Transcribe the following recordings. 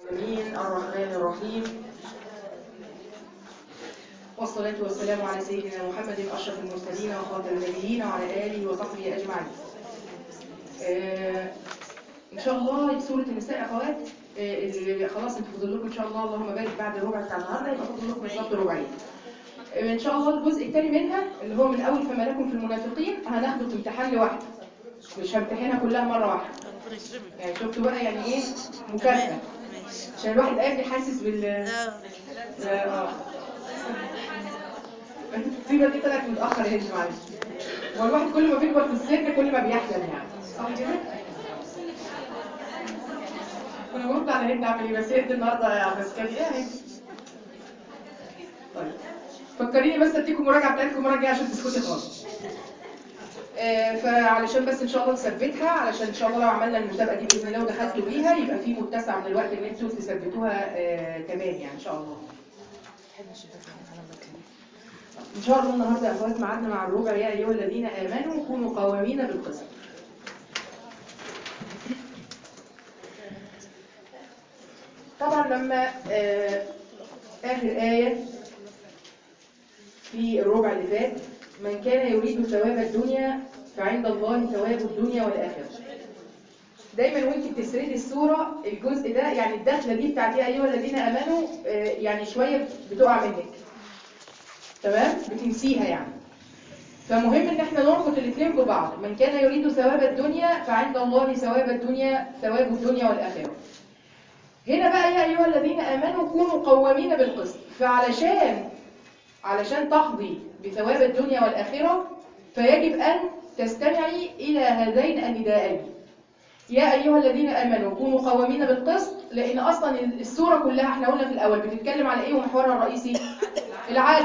العالمين الرحمن الرحيم والصلاة والسلام على سيدنا محمد أشرف المرسلين وخاتم النبيين وعلى آله وصحبه أجمعين آه إن شاء الله سورة النساء أخوات آه اللي خلاص انتوا فاضل لكم إن شاء الله اللهم بارك بعد الربع بتاع النهارده يبقى فاضل لكم بالظبط ربعين آه إن شاء الله الجزء الثاني منها اللي هو من أول فما لكم في المنافقين هناخده في امتحان لوحده مش همتحنها كلها مرة واحدة ربنا يكرمك يعني شفتوا بقى يعني ايه مكافأة عشان الواحد قاعد يحسس بال لا لا، اه التصيبة دي طلعت متأخر يا هند معلش هو الواحد كل ما بيكبر في السن كل ما بيحلم يعني صح كده؟ كنا برد على هند عامل ايه بس هند النهارده يا بس كان ايه يا هند؟ طيب فكريني بس اديكم مراجعه بتاعتكم المره الجايه عشان تسكتي خالص آه، فعلشان بس ان شاء الله نثبتها علشان ان شاء الله لو عملنا المسابقه دي باذن الله ودخلتوا بيها يبقى في متسع من الوقت ان انتوا تثبتوها آه، كمان يعني ان شاء الله ان شاء الله النهارده يا اخوات ميعادنا مع الربع يا ايها الذين امنوا كونوا قوامين بالقسط طبعا لما آه، اخر ايه في الربع اللي فات من كان يريد ثواب الدنيا فعند الله ثواب الدنيا والآخرة دايما وانت بتسردي الصورة الجزء ده يعني الدخلة دي بتاعت يا أيها الذين آمنوا آه، يعني شوية بتقع منك تمام بتنسيها يعني فمهم ان احنا نربط الاثنين ببعض من كان يريد ثواب الدنيا فعند الله ثواب الدنيا ثواب الدنيا والآخرة هنا بقى يا أيها الذين آمنوا كونوا قوامين بالقسط فعلشان علشان تحظي بثواب الدنيا والآخرة فيجب أن تستمعي إلى هذين النداءين يا أيها الذين آمنوا كونوا قوامين بالقسط لأن أصلا السورة كلها احنا قلنا في الأول بتتكلم على إيه ومحورها الرئيسي العدل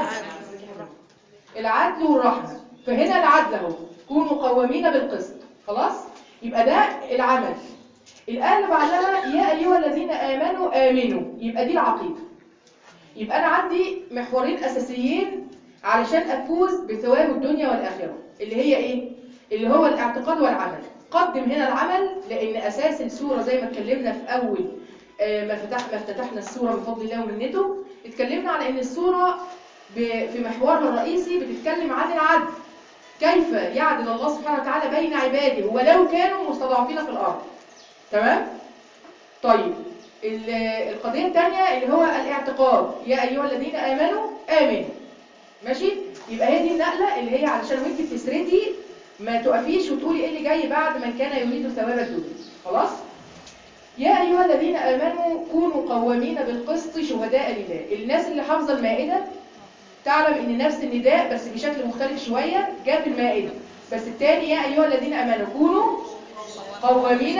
العدل والرحمة فهنا العدل اهو كونوا قوامين بالقسط خلاص يبقى ده العمل الآية اللي بعدها يا أيها الذين آمنوا آمنوا يبقى دي العقيدة يبقى أنا عندي محورين أساسيين علشان أفوز بثواب الدنيا والآخرة اللي هي إيه؟ اللي هو الاعتقاد والعمل قدم هنا العمل لأن أساس السورة زي ما اتكلمنا في أول آه، ما فتح ما افتتحنا السورة بفضل الله ومنته اتكلمنا على أن السورة ب- في محورها الرئيسي بتتكلم عن العدل كيف يعدل الله سبحانه وتعالى بين عباده ولو كانوا مستضعفين في الأرض تمام؟ طيب ال- القضية الثانية اللي هو الاعتقاد يا أيها الذين آمنوا آمنوا ماشي يبقى هي دي النقلة اللي هي علشان وانت بتسردي ما تقفيش وتقولي ايه اللي جاي بعد من كان يريد ثواب الدنيا خلاص يا أيها الذين آمنوا كونوا قوامين بالقسط شهداء لله الناس اللي حافظة المائدة تعلم ان نفس النداء بس بشكل مختلف شوية جاء في المائدة بس التاني يا أيها الذين آمنوا كونوا قوامين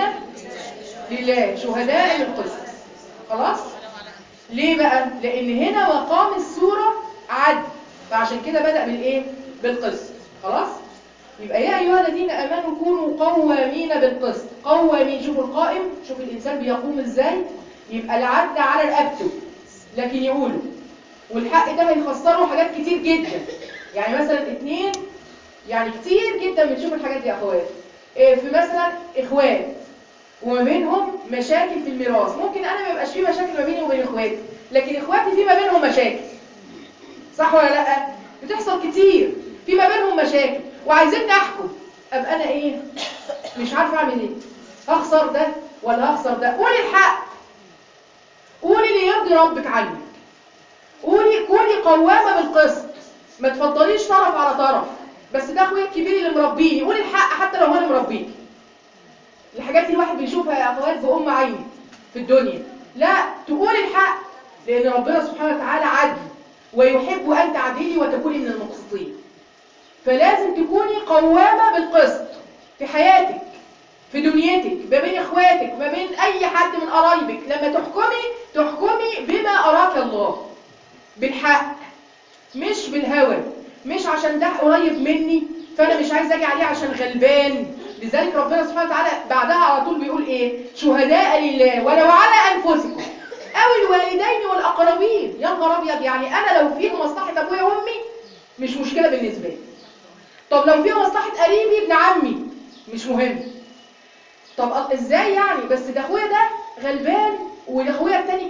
لله شهداء للقسط خلاص ليه بقى لان هنا مقام السورة عدل فعشان كده بدأ بالايه بالقسط خلاص يبقى يا ايها الذين امنوا كونوا قوامين بالقسط قوامين شوفوا القائم شوف الانسان بيقوم ازاي يبقى العدل على رقبته لكن يقولوا والحق ده هيخسره حاجات كتير جدا يعني مثلا اتنين يعني كتير جدا بنشوف الحاجات دي يا اخوات إيه في مثلا اخوات وما بينهم مشاكل في الميراث ممكن انا ما يبقاش في مشاكل ما بيني وبين اخواتي لكن اخواتي في ما بينهم مشاكل صح ولا لا بتحصل كتير في ما بينهم مشاكل وعايزين نحكم ابقى انا ايه مش عارفه اعمل ايه هخسر ده ولا هخسر ده قولي الحق قولي اللي يرضي ربك عنك قولي كوني قوامه بالقسط ما تفضليش طرف على طرف بس ده اخويا الكبير اللي مربيني قولي الحق حتى لو هو اللي مربيك الحاجات دي الواحد بيشوفها يا اخوات بأم عيني في الدنيا لا تقول الحق لأن ربنا سبحانه وتعالى عدل ويحب أن تعدلي وتكوني من المقسطين فلازم تكوني قوامة بالقسط في حياتك في دنيتك ما بين اخواتك ما بين اي حد من قرايبك لما تحكمي تحكمي بما اراك الله بالحق مش بالهوى مش عشان ده قريب مني فانا مش عايز اجي عليه عشان غلبان لذلك ربنا سبحانه وتعالى بعدها على طول بيقول ايه شهداء لله ولو على انفسكم او الوالدين والاقربين يا نهار ابيض يعني انا لو في مصلحه ابويا وامي مش مشكله بالنسبه لي طب لو في مصلحه قريبي ابن عمي مش مهم طب ازاي يعني بس ده اخويا ده غلبان واخويا التاني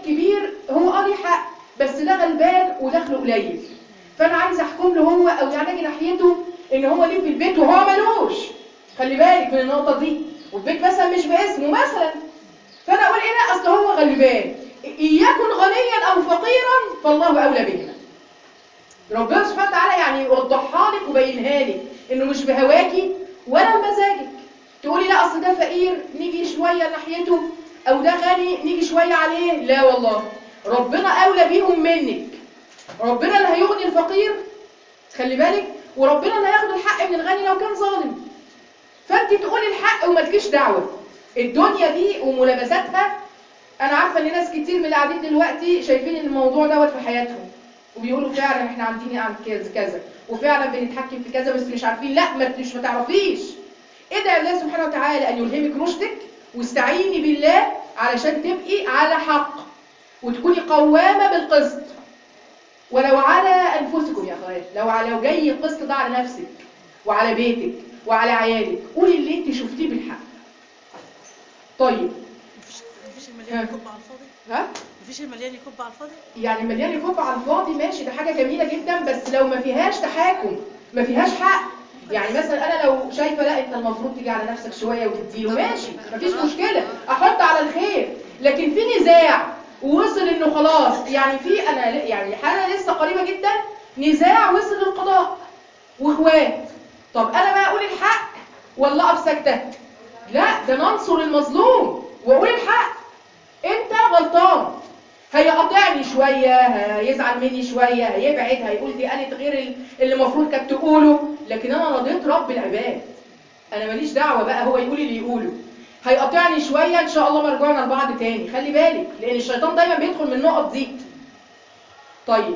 قليل فانا عايز احكم له هو او يعني اجي ناحيته ان هو ليه في البيت وهو ملوش خلي بالك من النقطه دي والبيت مثلا مش باسمه مثلا فانا اقول ايه لا اصل هو غلبان ان يكن غنيا او فقيرا فالله اولى بهما ربنا سبحانه وتعالى يعني يوضحها لك وبينها لك انه مش بهواكي ولا بمزاجك تقولي لا اصل ده فقير نيجي شويه ناحيته او ده غني نيجي شويه عليه لا والله ربنا اولى بيهم منك ربنا اللي هيغني الفقير خلي بالك وربنا اللي هياخد الحق من الغني لو كان ظالم فانت تقولي الحق ومالكيش دعوه الدنيا دي وملابساتها انا عارفه ان ناس كتير من اللي قاعدين دلوقتي شايفين ان الموضوع دوت في حياتهم وبيقولوا فعلا احنا عاملين عن كذا كذا وفعلا بنتحكم في كذا بس مش عارفين لا ما مش ما تعرفيش ادعي الله سبحانه وتعالى ان يلهمك رشدك واستعيني بالله علشان تبقي على حق وتكوني قوامه بالقسط ولو على انفسكم يا اخوات لو على لو جاي القسط ده على نفسك وعلى بيتك وعلى عيالك قولي اللي انت شفتيه بالحق طيب مفيش مفيش المليان يكب على الفاضي ها مفيش المليان يكب على الفاضي يعني مليان يكب على الفاضي ماشي ده حاجه جميله جدا بس لو ما فيهاش تحاكم ما فيهاش حق يعني مثلا انا لو شايفه لا انت المفروض تيجي على نفسك شويه وتديله ماشي مفيش مشكله احط على الخير لكن في نزاع ووصل انه خلاص يعني في انا ل- يعني حاله لسه قريبه جدا نزاع وصل للقضاء واخوات طب انا بقى اقول الحق ولا اقف ساكته لا ده ننصر المظلوم واقول الحق انت غلطان هيقاطعني شوية هيزعل مني شوية هيبعد هيقول دي قالت غير ال- اللي المفروض كانت تقوله لكن انا رضيت رب العباد انا ماليش دعوة بقى هو يقول اللي يقوله هيقاطعني شوية ان شاء الله ما رجعنا لبعض تاني خلي بالك لان الشيطان دايما بيدخل من النقط دي طيب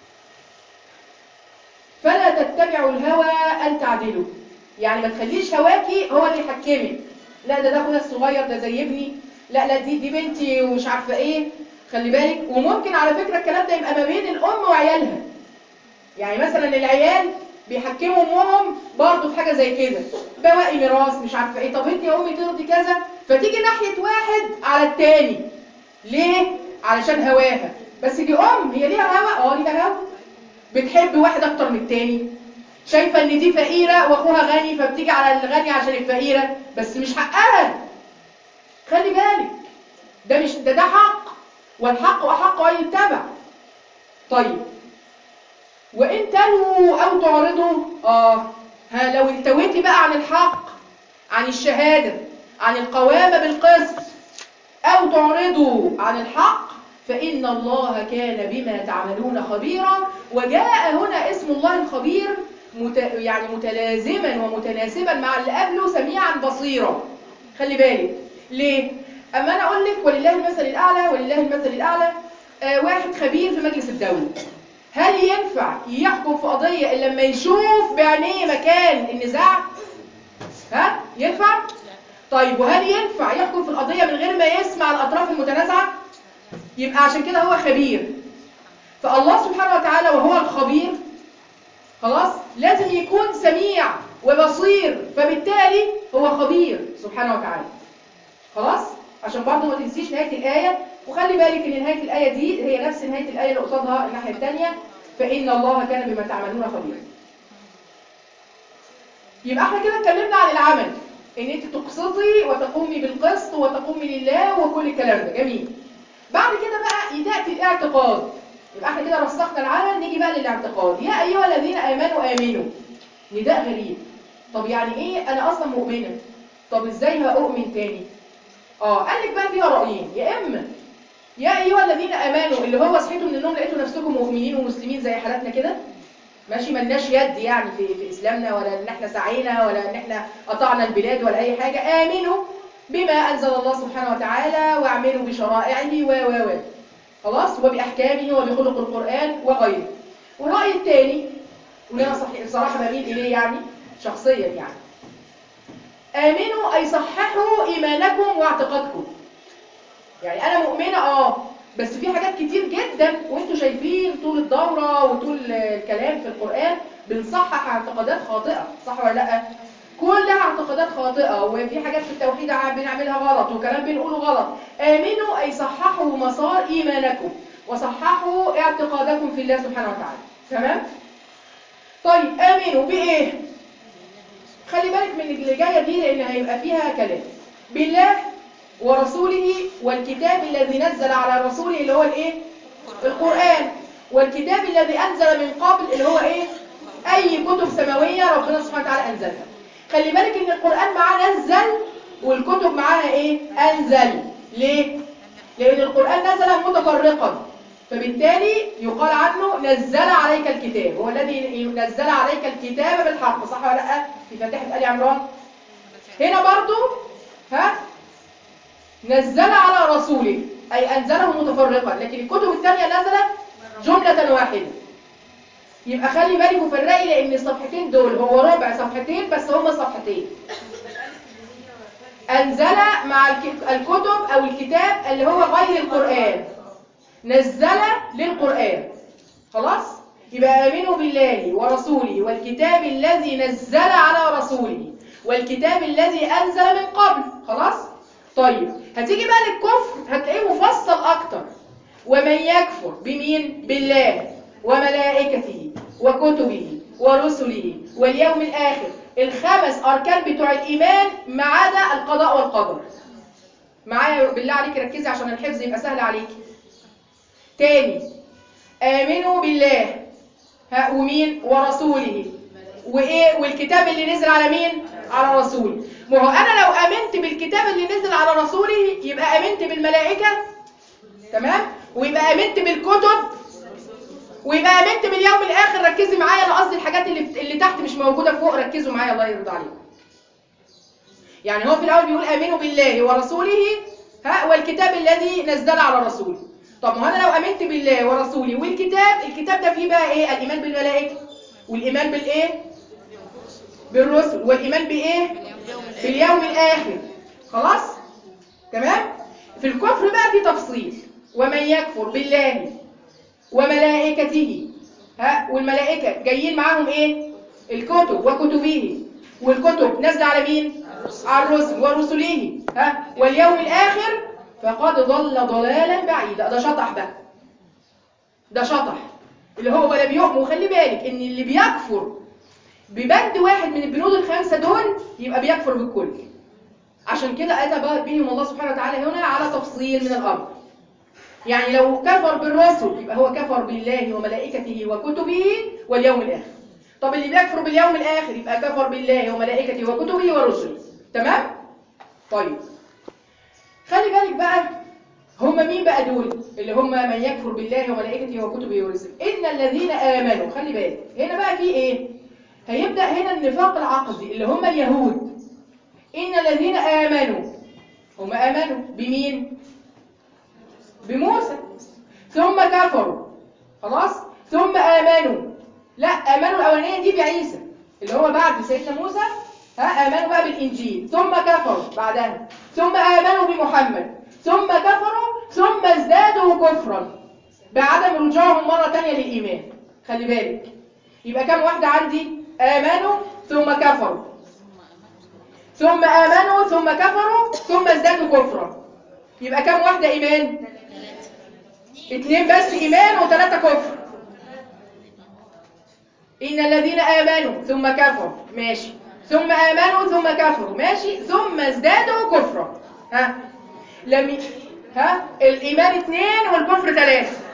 فلا تتبعوا الهوى ان تعدلوا يعني ما تخليش هواكي هو اللي يحكمك لا ده ده اخويا الصغير ده زي ابني لا لا دي دي بنتي ومش عارفه ايه خلي بالك وممكن على فكره الكلام ده يبقى ما بين الام وعيالها يعني مثلا العيال بيحكموا امهم برضه في حاجه زي كده بواقي ميراث مش عارفه ايه طب انت يا امي ترضي كذا فتيجي ناحيه واحد على التاني ليه علشان هواها بس دي ام هي ليها هوا اه ليها هوا بتحب واحد اكتر من التاني شايفه ان دي فقيره واخوها غني فبتيجي على الغني عشان الفقيره بس مش حقها خلي بالك ده مش ده ده حق والحق احق ان يتبع طيب وان تلووا او تعرضوا اه ها لو التويتي بقى عن الحق عن الشهاده عن القوامه بالقسط او تعرضوا عن الحق فان الله كان بما تعملون خبيرا وجاء هنا اسم الله الخبير مت... يعني متلازما ومتناسبا مع اللي قبله سميعا بصيرا خلي بالك ليه اما انا اقول لك ولله المثل الاعلى ولله المثل الاعلى آه واحد خبير في مجلس الدوله هل ينفع يحكم في قضيه الا لما يشوف بعينيه مكان النزاع ها ينفع طيب وهل ينفع يحكم في القضيه من غير ما يسمع الاطراف المتنازعه يبقى عشان كده هو خبير فالله سبحانه وتعالى وهو الخبير خلاص لازم يكون سميع وبصير فبالتالي هو خبير سبحانه وتعالى خلاص عشان برضه ما تنسيش نهاية الآية وخلي بالك ان نهاية الآية دي هي نفس نهاية الآية اللي قصادها الناحية الثانية فإن الله كان بما تعملون خبيرا يبقى احنا كده اتكلمنا عن العمل ان انت تقسطي وتقومي بالقسط وتقومي لله وكل الكلام ده جميل بعد كده بقى يتأتي الاعتقاد يبقى احنا كده رسخنا العمل نيجي بقى للاعتقاد يا ايها الذين امنوا امنوا نداء غريب طب يعني ايه انا اصلا مؤمنه طب ازاي هأؤمن تاني اه قال لك بقى فيها رايين يا اما يا ايها الذين امنوا اللي هو صحيتوا من النوم لقيتوا نفسكم مؤمنين ومسلمين زي حالاتنا كده ماشي ملناش يد يعني في, في اسلامنا ولا ان احنا سعينا ولا ان احنا قطعنا البلاد ولا اي حاجه امنوا بما انزل الله سبحانه وتعالى واعملوا بشرائعه و و و خلاص وباحكامه وبخلق القران وغيره والراي الثاني واللي انا صحيح بصراحه بميل اليه يعني شخصيا يعني امنوا اي صححوا ايمانكم واعتقادكم يعني انا مؤمنه اه بس في حاجات كتير جدا وانتوا شايفين طول الدوره وطول الكلام في القران بنصحح اعتقادات خاطئه صح ولا لا كلها اعتقادات خاطئه وفي حاجات في التوحيد بنعملها غلط وكلام بنقوله غلط امنوا اي صححوا مسار ايمانكم وصححوا اعتقادكم في الله سبحانه وتعالى تمام طيب امنوا بايه خلي بالك من اللي جايه دي لان هيبقى فيها كلام بالله ورسوله والكتاب الذي نزل على رسوله اللي هو الايه القران والكتاب الذي انزل من قبل اللي هو ايه اي كتب سماويه ربنا سبحانه وتعالى انزلها خلي بالك ان القران معاه نزل والكتب معاها ايه انزل ليه لان القران نزل متفرقا فبالتالي يقال عنه نزل عليك الكتاب هو الذي نزل عليك الكتاب بالحق صح ولا لا في فاتحه ال عمران هنا برضو ها نزل على رسوله اي انزله متفرقا لكن الكتب الثانيه نزلت جمله واحده يبقى خلي بالك وفرقي لان الصفحتين دول هو ربع صفحتين بس هما صفحتين انزل مع الك- الكتب او الكتاب اللي هو غير القران نزل للقرآن خلاص يبقى آمنوا بالله ورسوله والكتاب الذي نزل على رسوله والكتاب الذي أنزل من قبل خلاص طيب هتيجي بقى للكفر هتلاقيه مفصل أكتر ومن يكفر بمين بالله وملائكته وكتبه ورسله واليوم الآخر الخمس أركان بتوع الإيمان ما عدا القضاء والقدر معايا بالله عليك ركزي عشان الحفظ يبقى سهل عليكي تاني آمنوا بالله ها ومين ورسوله وايه والكتاب اللي نزل على مين على رسوله ما هو انا لو امنت بالكتاب اللي نزل على رسوله يبقى امنت بالملائكه تمام ويبقى امنت بالكتب ويبقى امنت باليوم الاخر ركزي معايا انا قصدي الحاجات اللي اللي تحت مش موجوده فوق ركزوا معايا الله يرضى عليكم يعني هو في الاول بيقول امنوا بالله ورسوله ها والكتاب الذي نزل على رسوله طب ما انا لو امنت بالله ورسوله والكتاب الكتاب ده فيه بقى ايه الايمان بالملائكه والايمان بالايه بالرسل والايمان بايه باليوم الاخر خلاص تمام في الكفر بقى في تفصيل ومن يكفر بالله وملائكته ها والملائكه جايين معاهم ايه الكتب وكتبه والكتب نازله على مين على الرسل ورسله ها واليوم الاخر فقد ضل ضلالا بعيدا ده شطح بقى ده شطح اللي هو ولا بيؤمن وخلي بالك ان اللي بيكفر ببند واحد من البنود الخمسه دول يبقى بيكفر بالكل عشان كده اتى بهم الله سبحانه وتعالى هنا على تفصيل من الامر يعني لو كفر بالرسل يبقى هو كفر بالله وملائكته وكتبه واليوم الاخر طب اللي بيكفر باليوم الاخر يبقى كفر بالله وملائكته وكتبه ورسله تمام طيب خلي بالك بقى هم مين بقى دول اللي هم من يكفر بالله وملائكته وكتبه ورسله ان الذين امنوا خلي بالك هنا بقى في ايه هيبدا هنا النفاق العقدي اللي هم اليهود ان الذين امنوا هم امنوا بمين بموسى ثم كفروا خلاص ثم امنوا لا امنوا الاولانيه دي بعيسى اللي هو بعد سيدنا موسى ها امنوا بقى بالانجيل ثم كفروا بعدها ثم امنوا بمحمد ثم كفروا ثم ازدادوا كفرا بعدم رجوعهم مره ثانيه للايمان خلي بالك يبقى كم واحده عندي امنوا ثم كفروا ثم امنوا ثم كفروا ثم ازدادوا كفرا يبقى كم واحده ايمان اتنين بس ايمان وثلاثه كفر ان الذين امنوا ثم كفروا ماشي ثم امنوا ثم كفروا ماشي ثم ازدادوا كفرا ها لم ي... ها الايمان اثنين والكفر ثلاثه